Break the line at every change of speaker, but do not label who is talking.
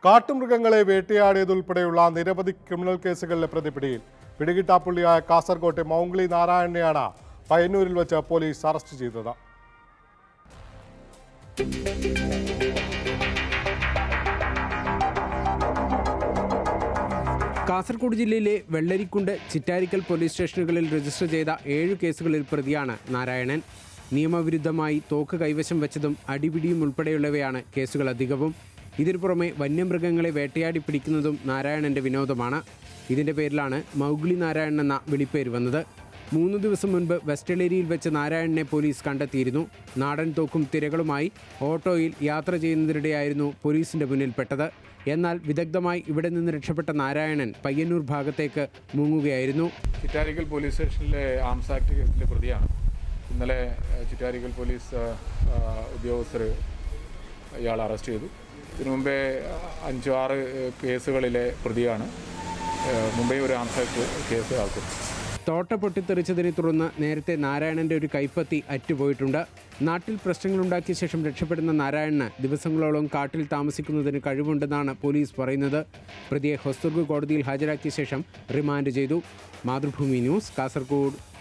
കാട്ടുമൃഗങ്ങളെ വേട്ടയാടിയതുൾപ്പെടെയുള്ള നിരവധി ക്രിമിനൽ കേസുകളിലെ പ്രതിപിടിയിൽ പിടികിട്ടാപ്പുള്ളിയായ കാസർകോട്ടെ മൗംഗ്ലി നാരായണനെയാണ് പയ്യന്നൂരിൽ വെച്ച് പോലീസ് അറസ്റ്റ് ചെയ്തത്
കാസർഗോഡ് ജില്ലയിലെ വെള്ളരിക്കുണ്ട് ചിറ്റാരിക്കൽ പോലീസ് സ്റ്റേഷനുകളിൽ രജിസ്റ്റർ ചെയ്ത ഏഴ് കേസുകളിൽ പ്രതിയാണ് നാരായണൻ നിയമവിരുദ്ധമായി തോക്ക് കൈവശം വെച്ചതും അടിപിടിയും ഉൾപ്പെടെയുള്ളവയാണ് കേസുകൾ അധികവും ഇതിനു പുറമെ വന്യമൃഗങ്ങളെ വേട്ടയാടി പിടിക്കുന്നതും നാരായണന്റെ വിനോദമാണ് ഇതിന്റെ പേരിലാണ് മൗഗ്ലി നാരായണൻ എന്ന വിളിപ്പേര് വന്നത് മൂന്ന് ദിവസം മുൻപ് വെസ്റ്റലേരിയിൽ വെച്ച് നാരായണനെ പോലീസ് കണ്ടെത്തിയിരുന്നു നാടൻ തോക്കും തിരകളുമായി ഓട്ടോയിൽ യാത്ര ചെയ്യുന്നതിനിടെയായിരുന്നു പോലീസിന്റെ മുന്നിൽപ്പെട്ടത് എന്നാൽ വിദഗ്ധമായി ഇവിടെ നിന്ന് രക്ഷപ്പെട്ട നാരായണൻ പയ്യന്നൂർ ഭാഗത്തേക്ക് മുങ്ങുകയായിരുന്നു
ചിറ്റാരിക്കൽ പോലീസ് സ്റ്റേഷനിലെ ആംസ് ആക്ട് കേസിലെ പ്രതിയാണ് ഇന്നലെ ഏഹ്, ചിറ്റാരിക്കൽ പോലീസ് ഉദ്യോഗസ്ഥർ ഇയാൾ അറസ്റ്റ് ചെയ്തു ഇതിനു മുമ്പേ അഞ്ചോ ആറ് ഏഹ്, കേസുകളിലെ പ്രതിയാണ് ഏഹ്, മുംബൈ ഒരു ആംസ് ആക്ട് കേസ് ആക്കും
തോട്ട പൊട്ടിത്തെറിച്ചതിനെ തുടർന്ന് നേരത്തെ നാരായണന്റെ ഒരു കൈപ്പത്തി അറ്റുപോയിട്ടുണ്ട് നാട്ടിൽ പ്രശ്നങ്ങളുണ്ടാക്കിയ ശേഷം രക്ഷപ്പെടുന്ന നാരായണന് ദിവസങ്ങളോളം കാട്ടിൽ താമസിക്കുന്നതിന് കഴിവുണ്ടെന്നാണ് പോലീസ് പറയുന്നത് പ്രതിയെ ഹൊസ്ദുർഗ് കോടതിയിൽ ഹാജരാക്കിയ ശേഷം റിമാൻഡ് ചെയ്തു മാതൃഭൂമി ന്യൂസ് കാസർഗോഡ്